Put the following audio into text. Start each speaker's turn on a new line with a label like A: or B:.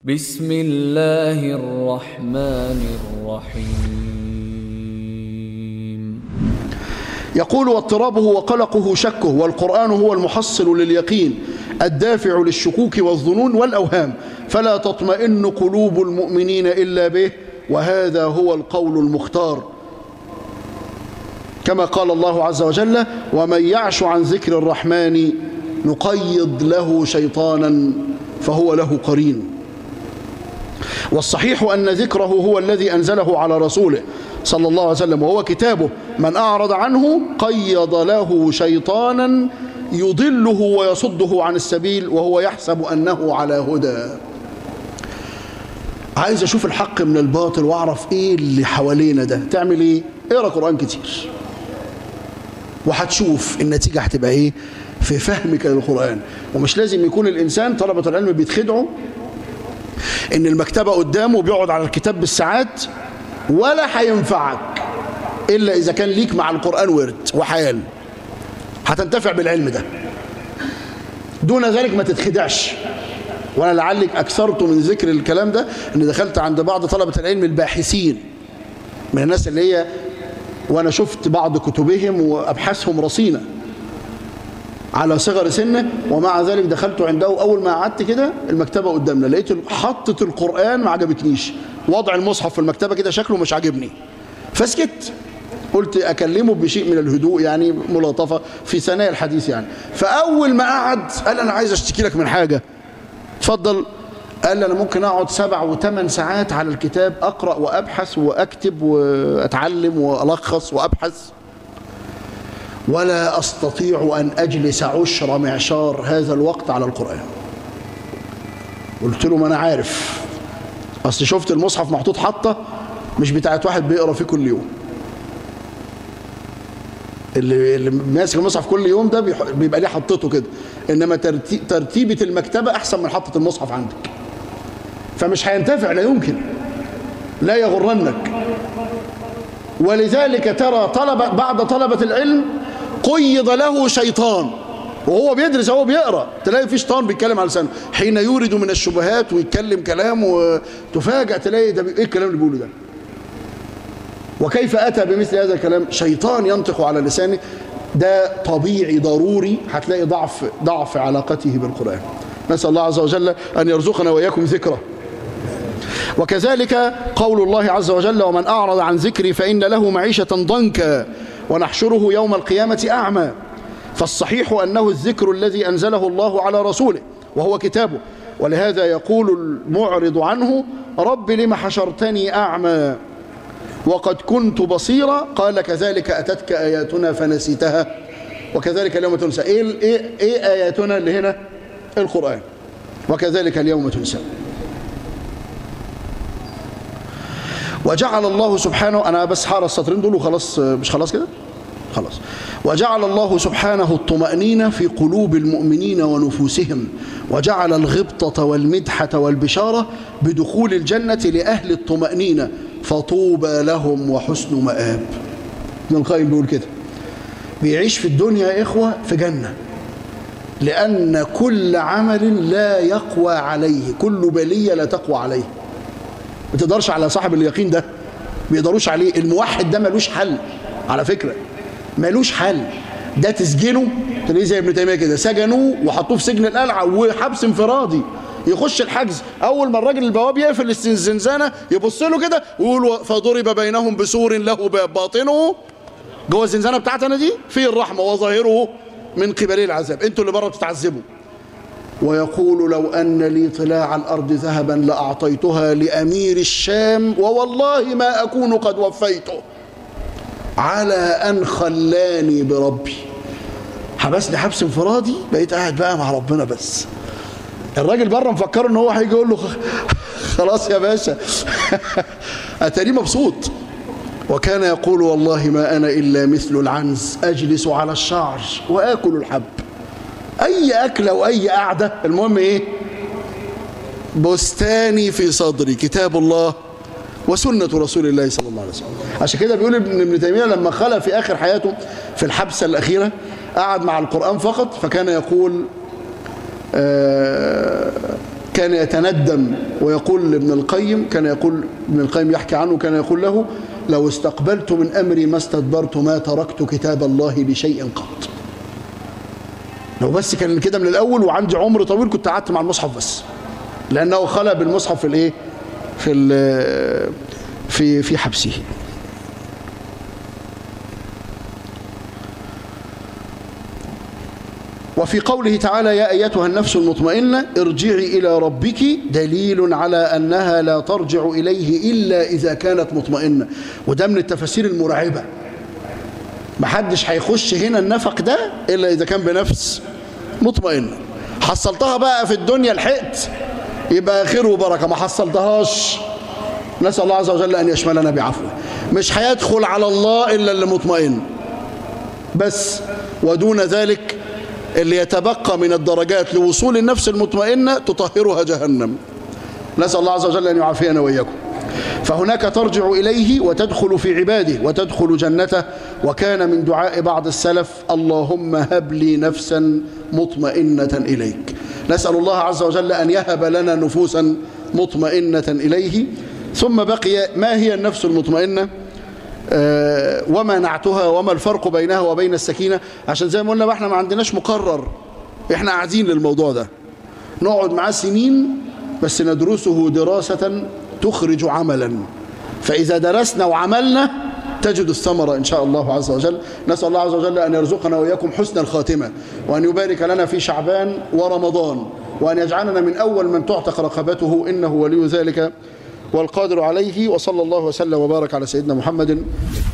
A: بسم الله الرحمن الرحيم
B: يقول واضطرابه وقلقه شكه والقرآن هو المحصل لليقين الدافع للشكوك والظنون والأوهام فلا تطمئن قلوب المؤمنين إلا به وهذا هو القول المختار كما قال الله عز وجل ومن يعش عن ذكر الرحمن نقيض له شيطانا فهو له قرين والصحيح أن ذكره هو الذي أنزله على رسوله صلى الله عليه وسلم وهو كتابه من أعرض عنه قيض له شيطانا يضله ويصده عن السبيل وهو يحسب أنه على هدى عايز أشوف الحق من الباطل وأعرف إيه اللي حوالينا ده تعمل إيه؟ اقرأ قرآن كتير وهتشوف النتيجة هتبقى إيه في فهمك للقرآن ومش لازم يكون الإنسان طلبة العلم بيتخدعوا إن المكتبة قدامه بيقعد على الكتاب بالساعات ولا هينفعك إلا إذا كان ليك مع القرآن ورد وحيال هتنتفع بالعلم ده دون ذلك ما تتخدعش وانا لعلك اكثرت من ذكر الكلام ده ان دخلت عند بعض طلبة العلم الباحثين من الناس اللي هي وانا شفت بعض كتبهم وابحاثهم رصينة على صغر سنه ومع ذلك دخلت عنده اول ما قعدت كده المكتبة قدامنا لقيت حطة القرآن ما عجبتنيش وضع المصحف في المكتبة كده شكله مش عاجبني فسكت قلت أكلمه بشيء من الهدوء يعني ملاطفة في ثنايا الحديث يعني فأول ما قعد قال أنا عايز أشتكي لك من حاجة اتفضل قال لي أنا ممكن أقعد سبع وثمان ساعات على الكتاب أقرأ وأبحث وأكتب وأتعلم وألخص وأبحث ولا أستطيع أن أجلس عشر معشار هذا الوقت على القرآن قلت له ما أنا عارف أصل شفت المصحف محطوط حطة مش بتاعت واحد بيقرأ فيه كل يوم اللي, اللي ماسك المصحف كل يوم ده بيبقى ليه حطته كده انما ترتيبه المكتبه احسن من حطه المصحف عندك فمش هينتفع لا يمكن لا يغرنك ولذلك ترى طلبة بعض طلبة العلم قيض له شيطان وهو بيدرس وهو بيقرا تلاقي في شيطان بيتكلم على لسانه حين يورد من الشبهات ويتكلم كلام وتفاجأ تلاقي ده ايه الكلام اللي بيقوله ده وكيف أتى بمثل هذا الكلام شيطان ينطق على لسانه ده طبيعي ضروري هتلاقي ضعف ضعف علاقته بالقرآن نسأل الله عز وجل أن يرزقنا وإياكم ذكره وكذلك قول الله عز وجل ومن أعرض عن ذكري فإن له معيشة ضنكا ونحشره يوم القيامة أعمى فالصحيح أنه الذكر الذي أنزله الله على رسوله وهو كتابه ولهذا يقول المعرض عنه رب لم حشرتني أعمى وقد كنت بصيرا قال كذلك أتتك آياتنا فنسيتها وكذلك اليوم تنسى إيه, إيه, إيه آياتنا اللي هنا القرآن وكذلك اليوم تنسى وجعل الله سبحانه أنا بس حار السطرين دول وخلاص مش خلاص كده خلاص وجعل الله سبحانه الطمأنينة في قلوب المؤمنين ونفوسهم وجعل الغبطة والمدحة والبشارة بدخول الجنة لأهل الطمأنينة فطوبى لهم وحسن مآب ابن القيم بيقول كده بيعيش في الدنيا يا إخوة في جنة لأن كل عمل لا يقوى عليه كل بلية لا تقوى عليه ما تقدرش على صاحب اليقين ده ما يقدروش عليه الموحد ده ملوش حل على فكرة ملوش حل ده تسجنه تلاقيه زي ابن تيمية كده سجنوه وحطوه في سجن القلعة وحبس انفرادي يخش الحجز اول ما الراجل البواب يقفل الزنزانه يبص له كده ويقول فضرب بينهم بسور له باطنه جوه الزنزانه بتاعتنا دي فيه الرحمه وظاهره من قبل العذاب انتوا اللي بره بتتعذبوا ويقول لو ان لي طلاع الارض ذهبا لاعطيتها لامير الشام ووالله ما اكون قد وفيته على ان خلاني بربي حبسني حبس انفرادي بقيت قاعد بقى مع ربنا بس الراجل بره مفكر ان هو هيجي يقول له خلاص يا باشا اتاريه مبسوط وكان يقول والله ما انا الا مثل العنز اجلس على الشعر واكل الحب اي اكله واي قعده المهم ايه بستاني في صدري كتاب الله وسنة رسول الله صلى الله عليه وسلم عشان كده بيقول ابن ابن تيمية لما خلى في آخر حياته في الحبسة الأخيرة قعد مع القرآن فقط فكان يقول آه كان يتندم ويقول لابن القيم كان يقول ابن القيم يحكي عنه كان يقول له لو استقبلت من أمري ما استدبرت ما تركت كتاب الله لشيء قط لو بس كان كده من الأول وعندي عمر طويل كنت قعدت مع المصحف بس لأنه خلى بالمصحف في الإيه في ال في في حبسه وفي قوله تعالى يا أيتها النفس المطمئنة ارجعي إلى ربك دليل على أنها لا ترجع إليه إلا إذا كانت مطمئنة وده من التفاسير المرعبة محدش هيخش هنا النفق ده إلا إذا كان بنفس مطمئنة حصلتها بقى في الدنيا لحقت يبقى خير وبركة ما حصلتهاش نسأل الله عز وجل أن يشملنا بعفوه مش هيدخل على الله إلا اللي مطمئن بس ودون ذلك اللي يتبقى من الدرجات لوصول النفس المطمئنة تطهرها جهنم نسأل الله عز وجل أن يعافينا وإياكم فهناك ترجع إليه وتدخل في عباده وتدخل جنته وكان من دعاء بعض السلف اللهم هب لي نفسا مطمئنة إليك نسأل الله عز وجل أن يهب لنا نفوسا مطمئنة إليه ثم بقي ما هي النفس المطمئنة آه وما نعتها وما الفرق بينها وبين السكينة عشان زي ما قلنا احنا ما عندناش مقرر احنا قاعدين للموضوع ده نقعد معاه سنين بس ندرسه دراسة تخرج عملا فإذا درسنا وعملنا تجد الثمرة إن شاء الله عز وجل نسأل الله عز وجل أن يرزقنا وإياكم حسن الخاتمة وأن يبارك لنا في شعبان ورمضان وأن يجعلنا من أول من تعتق رقبته إنه ولي ذلك والقادر عليه وصلى الله وسلم وبارك على سيدنا محمد